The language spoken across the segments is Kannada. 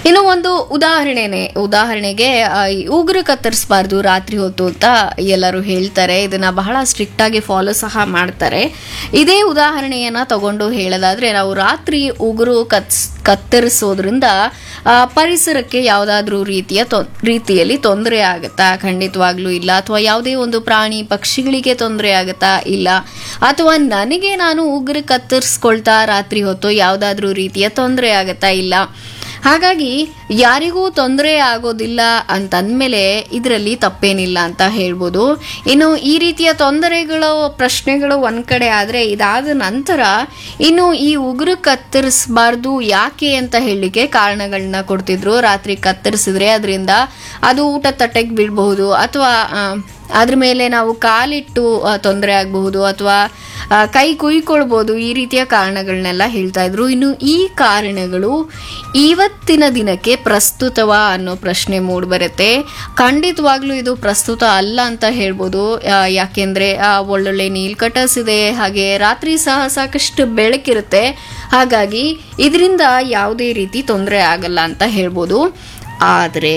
ಇನ್ನು ಒಂದು ಉದಾಹರಣೆನೆ ಉದಾಹರಣೆಗೆ ಆ, ಈ ಉಗುರು ಕತ್ತರಿಸಬಾರ್ದು ರಾತ್ರಿ ಹೊತ್ತು ಅಂತ ಎಲ್ಲರೂ ಹೇಳ್ತಾರೆ ಇದನ್ನ ಬಹಳ ಸ್ಟ್ರಿಕ್ಟ್ ಆಗಿ ಫಾಲೋ ಸಹ ಮಾಡ್ತಾರೆ ಇದೇ ಉದಾಹರಣೆಯನ್ನ ತಗೊಂಡು ಹೇಳೋದಾದ್ರೆ ನಾವು ರಾತ್ರಿ ಉಗುರು ಕತ್ಸ್ ಕತ್ತರಿಸೋದ್ರಿಂದ ಆ, ಪರಿಸರಕ್ಕೆ ಯಾವುದಾದ್ರೂ ರೀತಿಯ ತೊ- ರೀತಿಯಲ್ಲಿ ತೊಂದರೆ ಆಗುತ್ತಾ ಖಂಡಿತವಾಗ್ಲೂ ಇಲ್ಲ ಅಥವಾ ಯಾವುದೇ ಒಂದು ಪ್ರಾಣಿ ಪಕ್ಷಿಗಳಿಗೆ ತೊಂದರೆ ಆಗುತ್ತಾ ಇಲ್ಲ ಅಥವಾ ನನಗೆ ನಾನು ಉಗುರು ಕತ್ತರಿಸ್ಕೊಳ್ತಾ ರಾತ್ರಿ ಹೊತ್ತು ಯಾವುದಾದ್ರೂ ರೀತಿಯ ತೊಂದರೆ ಆಗುತ್ತಾ ಇಲ್ಲ ಹಾಗಾಗಿ ಯಾರಿಗೂ ತೊಂದರೆ ಆಗೋದಿಲ್ಲ ಅಂತಂದ್ಮೇಲೆ ಇದರಲ್ಲಿ ತಪ್ಪೇನಿಲ್ಲ ಅಂತ ಹೇಳ್ಬೋದು ಇನ್ನು ಈ ರೀತಿಯ ತೊಂದರೆಗಳು ಪ್ರಶ್ನೆಗಳು ಒಂದ್ ಕಡೆ ಆದ್ರೆ ಇದಾದ ನಂತರ ಇನ್ನು ಈ ಉಗುರು ಕತ್ತರಿಸಬಾರ್ದು ಯಾಕೆ ಅಂತ ಹೇಳಲಿಕ್ಕೆ ಕಾರಣಗಳನ್ನ ಕೊಡ್ತಿದ್ರು ರಾತ್ರಿ ಕತ್ತರಿಸಿದ್ರೆ ಅದರಿಂದ ಅದು ಊಟ ತಟ್ಟೆಗೆ ಬೀಳಬಹುದು ಅಥವಾ ಅದ್ರ ಮೇಲೆ ನಾವು ಕಾಲಿಟ್ಟು ತೊಂದರೆ ಆಗಬಹುದು ಅಥವಾ ಆ, ಕೈ ಕುಯ್ಕೊಳ್ಬೋದು ಈ ರೀತಿಯ ಕಾರಣಗಳನ್ನೆಲ್ಲ ಹೇಳ್ತಾ ಇದ್ರು ಇನ್ನು ಈ ಕಾರಣಗಳು ಇವತ್ತಿನ ದಿನಕ್ಕೆ ಪ್ರಸ್ತುತವಾ ಅನ್ನೋ ಪ್ರಶ್ನೆ ಮೂಡ್ಬರುತ್ತೆ ಖಂಡಿತವಾಗ್ಲೂ ಇದು ಪ್ರಸ್ತುತ ಅಲ್ಲ ಅಂತ ಹೇಳ್ಬೋದು ಆ, ಯಾಕೆಂದ್ರೆ ಆ, ಒಳ್ಳೊಳ್ಳೆ ನೀಲ್ ಕಟರ್ಸ್ ಇದೆ ಹಾಗೆ ರಾತ್ರಿ ಸಹ ಸಾಕಷ್ಟು ಬೆಳಕಿರುತ್ತೆ ಹಾಗಾಗಿ ಇದರಿಂದ ಯಾವುದೇ ರೀತಿ ತೊಂದರೆ ಆಗಲ್ಲ ಅಂತ ಹೇಳ್ಬೋದು ಆದರೆ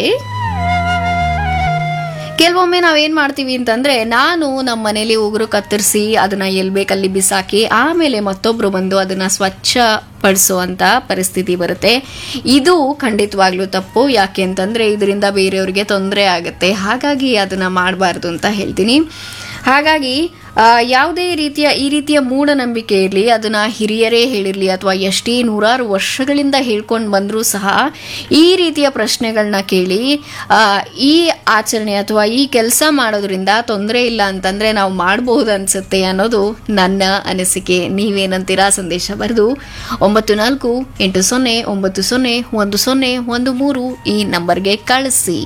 ಕೆಲವೊಮ್ಮೆ ನಾವೇನ್ ಮಾಡ್ತೀವಿ ಅಂತಂದ್ರೆ ನಾನು ನಮ್ಮ ಮನೇಲಿ ಉಗುರು ಕತ್ತರಿಸಿ ಅದನ್ನ ಎಲ್ ಬೇಕಲ್ಲಿ ಬಿಸಾಕಿ ಆಮೇಲೆ ಮತ್ತೊಬ್ರು ಬಂದು ಅದನ್ನ ಸ್ವಚ್ಛ ಪಡಿಸುವಂತ ಪರಿಸ್ಥಿತಿ ಬರುತ್ತೆ ಇದು ಖಂಡಿತವಾಗ್ಲೂ ತಪ್ಪು ಯಾಕೆ ಅಂತಂದ್ರೆ ಇದರಿಂದ ಬೇರೆಯವ್ರಿಗೆ ತೊಂದರೆ ಆಗುತ್ತೆ ಹಾಗಾಗಿ ಅದನ್ನ ಮಾಡಬಾರ್ದು ಅಂತ ಹೇಳ್ತೀನಿ ಹಾಗಾಗಿ ಆ, ಯಾವುದೇ ರೀತಿಯ ಈ ರೀತಿಯ ಮೂಢನಂಬಿಕೆ ಇರಲಿ ಅದನ್ನ ಹಿರಿಯರೇ ಹೇಳಿರಲಿ ಅಥವಾ ಎಷ್ಟೇ ನೂರಾರು ವರ್ಷಗಳಿಂದ ಹೇಳ್ಕೊಂಡು ಬಂದರೂ ಸಹ ಈ ರೀತಿಯ ಪ್ರಶ್ನೆಗಳನ್ನ ಕೇಳಿ ಆ, ಈ ಆಚರಣೆ ಅಥವಾ ಈ ಕೆಲಸ ಮಾಡೋದ್ರಿಂದ ತೊಂದರೆ ಇಲ್ಲ ಅಂತಂದ್ರೆ ನಾವು ಮಾಡಬಹುದು ಅನ್ಸುತ್ತೆ ಅನ್ನೋದು ನನ್ನ ಅನಿಸಿಕೆ ನೀವೇನಂತೀರಾ ಸಂದೇಶ ಬರೆದು ಒಂಬತ್ತು ನಾಲ್ಕು ಎಂಟು ಸೊನ್ನೆ ಒಂಬತ್ತು ಸೊನ್ನೆ ಒಂದು ಸೊನ್ನೆ ಒಂದು ಮೂರು ಈ ನಂಬರ್ಗೆ ಕಳಿಸಿ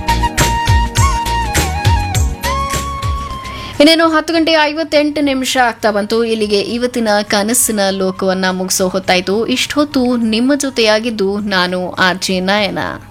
ಇನ್ನೇನು ಹತ್ತು ಗಂಟೆ ಐವತ್ತೆಂಟು ನಿಮಿಷ ಆಗ್ತಾ ಬಂತು ಇಲ್ಲಿಗೆ ಇವತ್ತಿನ ಕನಸಿನ ಲೋಕವನ್ನ ಮುಗಿಸೋ ಹೊತ್ತಾಯ್ತು ಇಷ್ಟೊತ್ತು ನಿಮ್ಮ ಜೊತೆಯಾಗಿದ್ದು ನಾನು ಆರ್ ಜೆ ನಯನ